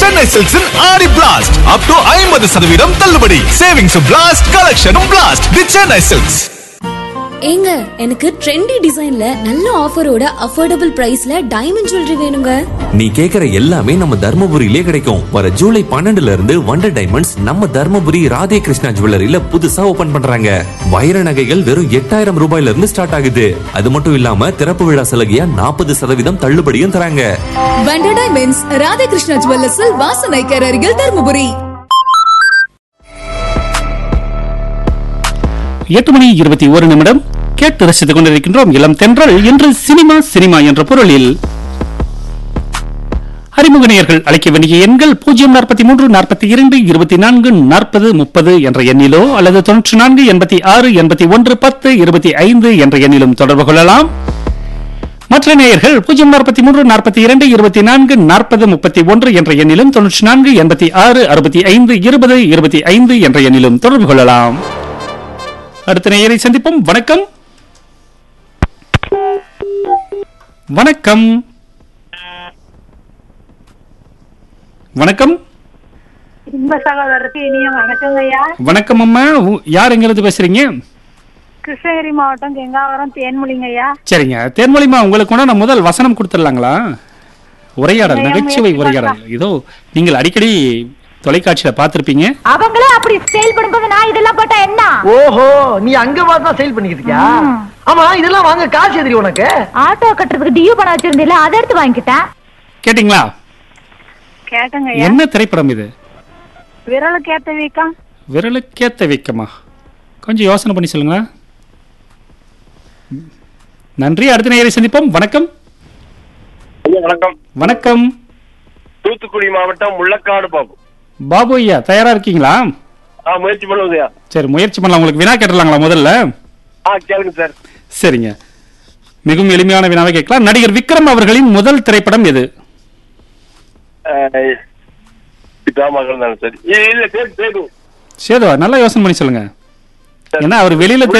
சென்னை சில்க்ஸின் ஆடி blast up to ஐம்பது சதவீதம் தள்ளுபடி சேவிங்ஸ் பிளாஸ்ட் கலெக்ஷனும் பிளாஸ்ட் தி சென்னை சில்க்ஸ் ஏங்க எனக்கு ட்ரெண்டி டிசைன்ல நல்ல ஆஃபரோட அஃபோர்டபுள் பிரைஸ்ல டைமண்ட் ஜுவல்லரி வேணுங்க நீ கேக்குற எல்லாமே நம்ம தர்மபுரியிலே கிடைக்கும் வர ஜூலை பன்னெண்டுல இருந்து வண்டர் டைமண்ட்ஸ் நம்ம தர்மபுரி ராதே கிருஷ்ணா ஜுவல்லரியில புதுசா ஓபன் பண்றாங்க வைர நகைகள் வெறும் எட்டாயிரம் ரூபாயில இருந்து ஸ்டார்ட் ஆகுது அது மட்டும் இல்லாம திறப்பு விழா சலுகையா நாற்பது சதவீதம் தள்ளுபடியும் தராங்க வண்டர் டைமண்ட்ஸ் ராதாகிருஷ்ணா ஜுவல்லர்ஸில் வாசனைக்கர் அருகில் தருமபுரி எட்டு மணி இருபத்தி ஒரு நிமிடம் கேட்டு ரசித்துக் கொண்டிருக்கின்றோம் இளம் தென்றல் இன்று சினிமா சினிமா என்ற பொருளில் அறிமுக நேயர்கள் அழைக்க வேண்டிய எண்கள் பூஜ்ஜியம் நாற்பத்தி மூன்று நாற்பத்தி இரண்டு இருபத்தி நான்கு நாற்பது முப்பது என்ற எண்ணிலோ அல்லது தொன்னூற்றி நான்கு எண்பத்தி ஆறு எண்பத்தி ஒன்று பத்து இருபத்தி ஐந்து என்ற எண்ணிலும் தொடர்பு கொள்ளலாம் மற்ற நேயர்கள் பூஜ்ஜியம் நாற்பத்தி மூன்று நாற்பத்தி இரண்டு இருபத்தி நான்கு நாற்பது முப்பத்தி ஒன்று என்ற எண்ணிலும் தொன்னூற்றி நான்கு எண்பத்தி ஆறு அறுபத்தி ஐந்து இருபது இருபத்தி ஐந்து என்ற எண்ணிலும் தொடர்பு கொள்ளலாம் அடுத்த நேயரை சந்திப்போம் வணக்கம் வணக்கம் வணக்கம் இன்ப சகோதரருக்கு இனிய வணக்கங்க ஐயா வணக்கம் அம்மா உ- யார் எங்கிருந்து பேசுறீங்க கிருஷ்ணகிரி மாவட்டம் கெங்காவரம் தேன்மொழிங்க ஐயா சரிங்க தேன்மொழிமா உங்களுக்கு கூட நான் முதல் வசனம் கொடுத்துடலாங்களா உரையாடல் இல்லையா, நகைச்சுவை முயற்சி உரையாடல் இதோ நீங்கள் அடிக்கடி தொலைக்காட்சியில பார்த்திருப்பீங்க அவங்களே அப்படி ஸ்டைல் பண்ணும்போது நான் இதெல்லாம் போட்டா என்ன ஓஹோ நீ அங்க பார்த்து சேல் பண்ணிக்கிட்டு இருக்கியா ஆமா இதெல்லாம் வாங்க காசு எதிரி உனக்கு ஆட்டோ கட்டுறதுக்கு டியூ பணம் வச்சிருந்தீல அதை எடுத்து வாங்கிக்கிட்டேன் கேட்டிங்களா கேட்டங்க ஐயா என்ன திரைப்படம் இது விரலுக்கு ஏத்த வீக்கம் விரலுக்கேத்த வைக்கமா கொஞ்சம் யோசனை பண்ணி சொல்லுங்க நன்றி அடுத்த நேயரை சந்திப்போம் வணக்கம் ஐயா வணக்கம் வணக்கம் தூத்துக்குடி மாவட்டம் முள்ளக்காடு பாபு பாபு ஐயா தயாரா இருக்கீங்களா ஆ முயற்சி பண்ணுவதையா சரி முயற்சி பண்ணலாம் உங்களுக்கு வினா கேட்டுலாங்களா முதல்ல ஆ கேளுங்க சார் சரிங்க மிகவும் எளிமையான வினாவை கேட்கலாம் நடிகர் விக்ரம் அவர்களின் முதல் திரைப்படம் எது பிதாமகன் தானே சார் ஏ இல்ல சேது சேது சேதுவா நல்லா யோசனை பண்ணி சொல்லுங்க ஏன்னா அவர் வெளியில தெ-